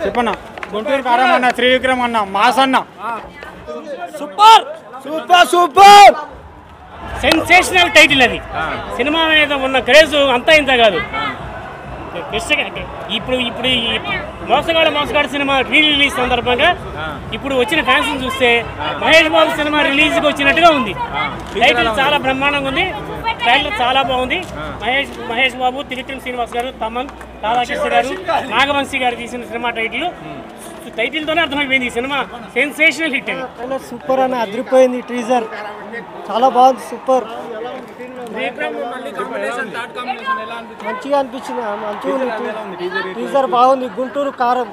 చెప్పన్న గుంటూరు కారం అన్న త్రివిక్రమ్ అన్న మాస్ అన్న super super super sensational title అది సినిమా మీద ఉన్న క్రేజ్ అంతా ఇంత కాదు కృష్ణ- ఇప్పుడు ఇప్పుడు ఈ మోసగాడు మోసగాడు సినిమా రీ రిలీజ్ సందర్భంగా ఇప్పుడు వచ్చిన ఫ్యాన్స్ చూస్తే మహేష్ బాబు సినిమా రిలీజ్ కి వచ్చినట్టుగా ఉంది టైటిల్ చాలా బ్రహ్మాండంగా ఉంది ట్రైలర్ చాలా బాగుంది మహేష్ మహేష్ బాబు త్రివిక్రమ్ శ్రీనివాస్ గారు తమన్ రాధాకృష్ణ గారు నాగవంశీ గారు తీసిన సినిమా టైటిల్ టైటిల్ తోనే అర్థమైపోయింది ఈ సినిమా సెన్సేషనల్ హిట్ అది ట్రైలర్ సూపర్ అని అదిరిపోయింది టీజర్ చాలా బాగుంది సూపర్ మంచిగా అనిపించింది మంచిగా ఉంది టీజర్ బాగుంది గుంటూరు కారం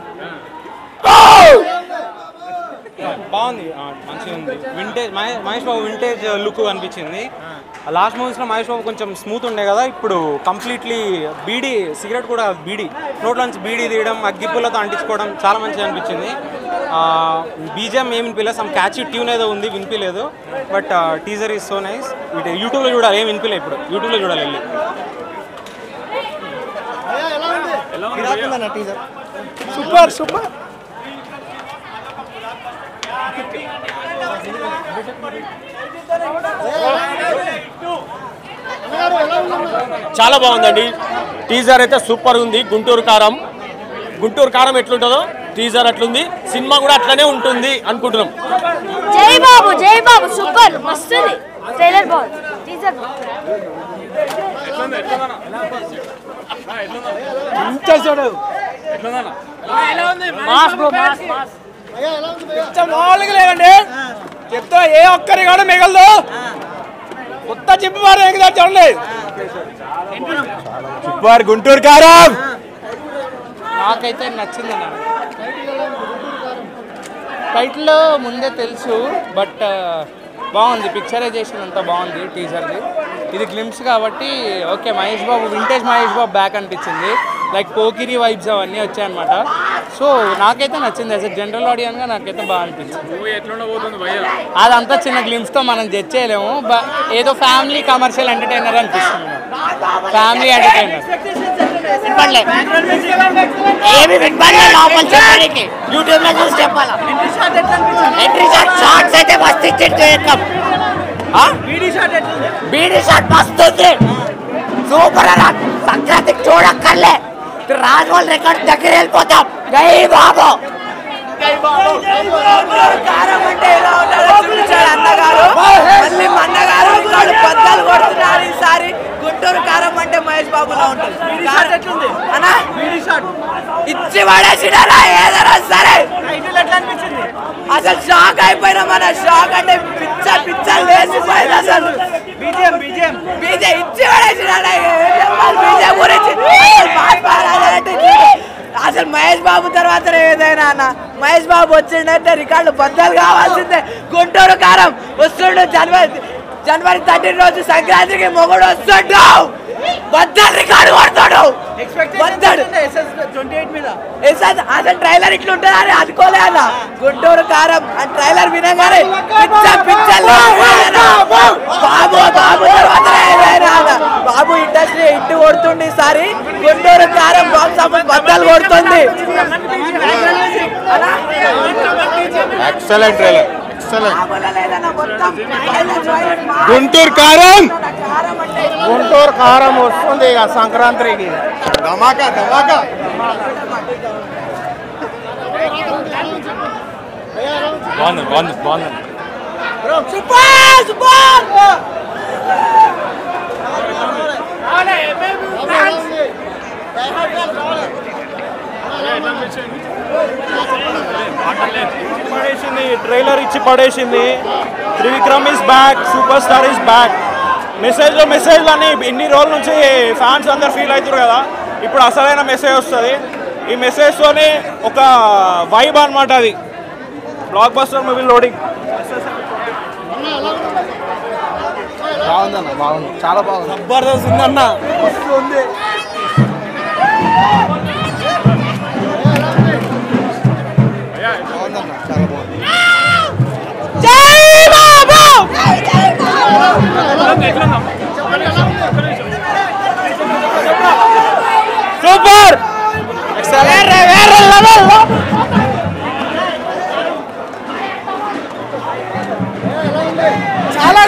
బాగుంది ఆ, మంచిగా ఉంది vintage Mahesh- Mahesh Babu vintage look అనిపించింది లాస్ట్ మూవీస్లో మహేష్ బాబు కొంచెం స్మూత్ ఉండే కదా ఇప్పుడు కంప్లీట్లీ బీడీ సిగరెట్ కూడా కాదు, బీడీ నోట్లోంచి బీడీ తీయడం అగ్గిపుల్లతో అంటించుకోవడం చాలా మంచిగా అనిపించింది బీజిఎం ఏం వినిపించలేదు సమ్ క్యాచీ ట్యూన్ ఏదో ఉంది వినిపించలేదు but teaser is so nice ఇటు యూట్యూబ్లో చూడాలి ఏం వినిపించలేదు ఇప్పుడు యూట్యూబ్లో చూడాలి వెళ్ళి టీజర్ సూపర్ సూపర్ చాలా బాగుందండి టీజర్ అయితే సూపర్ ఉంది గుంటూరు కారం గుంటూరు కారం ఎట్లుంటుందో టీజర్ అట్లుంది సినిమా కూడా అట్లనే ఉంటుంది అనుకుంటున్నాం జై బాబు జై బాబు సూపర్ మస్తుంది ట్రైలర్ బాగుంది టీజర్ మామూలుగా లేదండి చెప్తా ఏ ఒక్కరి కూడా మిగలదు కొత్త చెప్పి వారు ఎగిదారు చూడండి సూపర్ గుంటూరు కారం నాకైతే నచ్చింది అన్న టైటిల్ ముందే తెలుసు బట్ బాగుంది పిక్చరైజేషన్ అంతా బాగుంది టీజర్ది ఇది గ్లిమ్స్ కాబట్టి okay Mahesh Babu vintage Mahesh Babu back అనిపించింది లైక్ పోకిరి వైబ్స్ అవన్నీ వచ్చాయన్నమాట సో నాకైతే నచ్చింది యాజ్ జనరల్ ఆడియన్గా నాకైతే బాగా అనిపించింది అదంతా చిన్న గ్లిమ్స్తో మనం జడ్జ్ చేయలేము బ- ఏదో ఫ్యామిలీ కమర్షియల్ ఎంటర్టైనర్ అనిపిస్తుంది ఫ్యామిలీ ఎంటర్టైనర్ ఏమి వినపడలే లోపల చెప్పడానికి యూట్యూబ్ లో చూసి చెప్పాలా ఎంట్రీ షాట్ షార్ట్స్ అయితే మస్తు ఇచ్చింది ఏకం బీడీ షాట్ మస్తు ఉంది సూపర్ అలా సంక్రాంతికి చూడక్కర్లే రాజమౌళి రికార్డ్ దగ్గర వెళ్ళిపోతాం జై బాబు కారం అంటే ఎలా ఉన్నాడో చూపించాడు అన్నగారు మళ్ళీ మా అన్నగారు ఇక్కడ బద్దలు కొడుతున్నారు ఈసారి గుంటూరు కారం అంటే మహేష్ బాబులా ఉంటుంది కారం ఎట్లుంది అన్నా ఇచ్చి పడేసినారా ఏదైనా సరే అసలు షాక్ అయిపోయినా మన షాక్ అంటే పిచ్చ పిచ్చ లేచిపోయింది అసలు బీజేం బీజేం బీజే ఇచ్చి పడేసినారా బీజే గురించి అసలు బాగా పాడాలంటే అసలు మహేష్ బాబు తర్వాత ఏదైనా అన్న మహేష్ బాబు వచ్చిండంటే రికార్డు బద్దలు కావాల్సిందే గుంటూరు కారం వస్తుండు జనవరి జనవరి థర్టీన్ రోజు సంక్రాంతికి మొగుడు వస్తుండు బద్దలు రికార్డు కొడతాడు బద్దలు ఎస్ అసలు ట్రైలర్ ఇట్లా ఉంటుంది అని అనుకోలే అన్న గుంటూరు కారం ఆ ట్రైలర్ వినగానే పిచ్చ పిచ్చ లేచిపోయాను. బాబు బాబు తర్వాత ఏదైనా అన్న బాబు ఇండస్ట్రీ ఇంటి కొడుతుంది ఈసారి గుంటూరు కారం బాక్స్ ఆఫీస్ బద్దలు కొడుతుంది అన్నా? ఎక్సలెంట్ ట్రైలర్ ఎక్సలెంట్ మామూలుగా లేదన్న మొత్తం trailer trailer మా- గుంటూరు కారం కారం అంటే గుంటూరు కారం వస్తుంది ఇక సంక్రాంతికి ధమాకా ధమాకా బాగుంది బాగుంది బాగుంది సూపర్ సూపర్ పడేసింది ట్రైలర్ ఇచ్చి పడేసింది Trivikram is back super star is back మెసేజ్లో మెసేజ్ అని ఇన్ని రోజుల నుంచి ఫ్యాన్స్ అందరు ఫీల్ అవుతారు కదా ఇప్పుడు అసలైన మెసేజ్ వస్తుంది ఈ మెసేజ్తోనే ఒక వైబ్ అన్నమాట అది బ్లాక్ బస్టర్ మూవీ లోడింగ్ బాగుందన్న బాగుంది చాలా బాగుంది జబర్దస్త్ ఉందన్న మస్తు ఉంది బాగుందన్న చాలా బాగుంది సూపర్ వేరే వేరే లెవెల్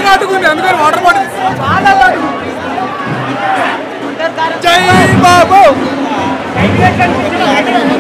కాటుకుంది అందుకని వాటర్ బాటిల్ జై బాబు